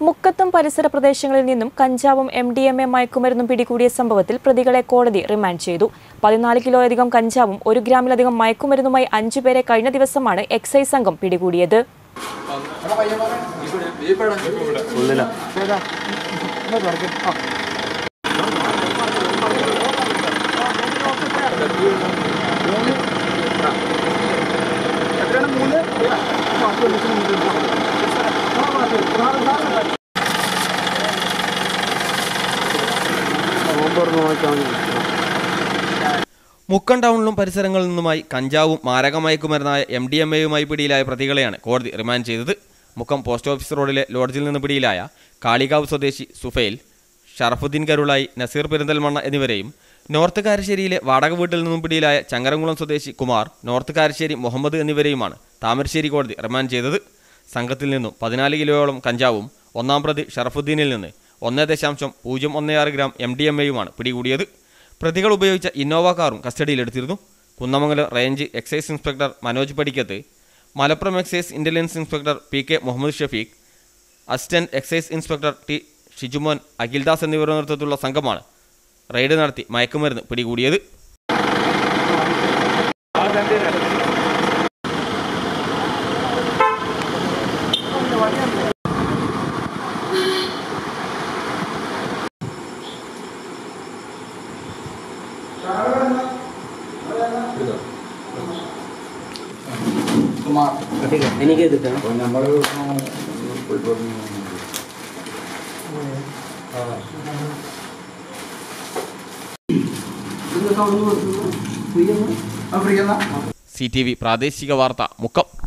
മുക്കത്തും പരിസര പ്രദേശങ്ങളിൽ നിന്നും കഞ്ചാവും എം ഡി എം എ മയക്കുമരുന്നും പിടികൂടിയ സംഭവത്തിൽ പ്രതികളെ കോടതി റിമാൻഡ് ചെയ്തു പതിനാല് കിലോയധികം കഞ്ചാവും ഒരു ഗ്രാമിലധികം മയക്കുമരുന്നുമായി അഞ്ചുപേരെ കഴിഞ്ഞ ദിവസമാണ് എക്സൈസ് സംഘം പിടികൂടിയത് മുക്കം ടൗണിലും പരിസരങ്ങളിൽ നിന്നുമായി കഞ്ചാവും മാരകമയക്കുമരുന്നായ എം ഡി എം എയുമായി പിടിയിലായ പ്രതികളെയാണ് കോടതി റിമാൻഡ് ചെയ്തത് മുക്കം പോസ്റ്റ് ഓഫീസ് റോഡിലെ ലോഡ്ജിൽ നിന്ന് പിടിയിലായ കാളികാവ് സ്വദേശി സുഫൈൽ ഷറഫുദ്ദീൻ കരുളായി നസീർ പെരിന്തൽമണ്ണ എന്നിവരെയും നോർത്ത് കാരശ്ശേരിയിലെ വാടക വീട്ടിൽ നിന്നും പിടിയിലായ ചങ്ങരംകുളം സ്വദേശി കുമാർ നോർത്ത് കാരശ്ശേരി മുഹമ്മദ് എന്നിവരെയുമാണ് താമരശ്ശേരി കോടതി റിമാൻഡ് ചെയ്തത് സംഘത്തിൽ നിന്നും പതിനാല് കിലോയോളം കഞ്ചാവും ഒന്നാം പ്രതി ഷറഫുദ്ദീനിൽ നിന്ന് ഒന്ന് ദശാംശം പൂജ്യം ഒന്ന് ആറ് ഗ്രാം എം ഡി എം എയുമാണ് പിടികൂടിയത് പ്രതികൾ ഉപയോഗിച്ച ഇന്നോവ കാറും കസ്റ്റഡിയിലെടുത്തിരുന്നു Kunnamangalam range excise inspector Manoj Padikkath Malappuram excise intelligence inspector P K Muhammad Shafeeq assistant excise inspector T Shijumon Akhildas എന്നിവരുടെ നേതൃത്വത്തിലുള്ള സംഘമാണ് റെയ്ഡ് നടത്തി മയക്കുമരുന്ന് പിടികൂടിയത് എനിക്ക് എതിർക്കണം സി ടി വി പ്രാദേശിക വാർത്ത മുക്കം